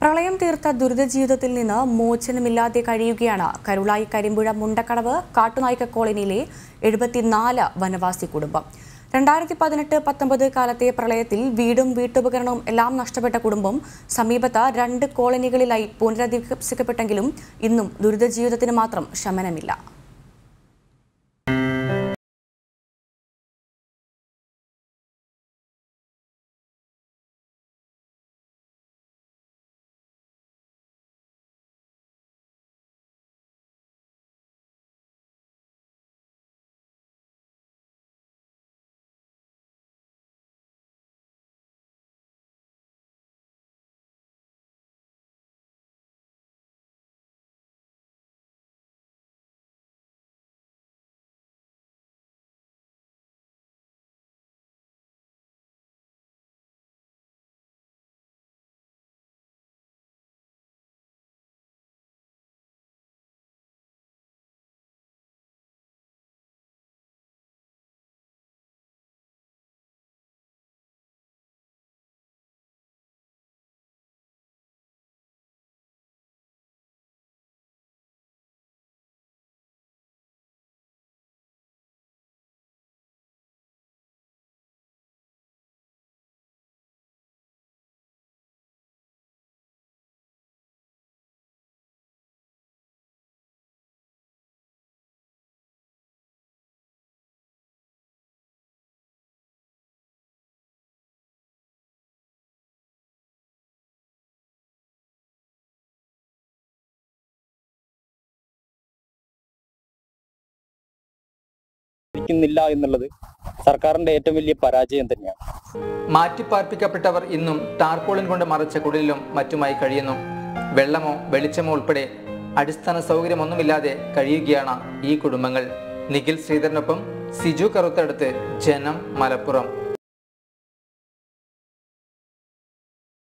പ്രളയം തീർത്ത ദുരിത ജീവിതത്തിൽ നിന്ന് മോചനമില്ലാതെ കഴിയുകയാണ് കരുളായി കരിമ്പുഴ മുണ്ടക്കടവ് കാട്ടുനായ്ക്ക കോളനിയിലെ എഴുപത്തിനാല് വനവാസി കുടുംബം രണ്ടായിരത്തി പതിനെട്ട് പത്തൊമ്പത് കാലത്തെ പ്രളയത്തിൽ വീടും വീട്ടുപകരണവും എല്ലാം നഷ്ടപ്പെട്ട കുടുംബം സമീപത്ത് രണ്ട് കോളനികളിലായി പുനരധിവസിക്കപ്പെട്ടെങ്കിലും ഇന്നും ദുരിത ജീവിതത്തിന് മാത്രം ശമനമില്ല ഇരിക്കുന്നില്ല എന്നുള്ളത് സർക്കാരിന്റെ ഏറ്റവും വലിയ പരാജയം തന്നെയാണ് മാറ്റിപ്പാർപ്പിക്കപ്പെട്ടവർ ഇന്നും ടാർപോളിൻ കൊണ്ട് മറച്ച കുടിലും മറ്റുമായി കഴിയുന്നു വെള്ളമോ വെളിച്ചമോ ഉൾപ്പെടെ അടിസ്ഥാന സൗകര്യമൊന്നുമില്ലാതെ കഴിയുകയാണ് ഈ കുടുംബങ്ങൾ നിഖിൽ ശ്രീധരനൊപ്പം സിജു കറുത്തടുത്ത് ജനം മലപ്പുറം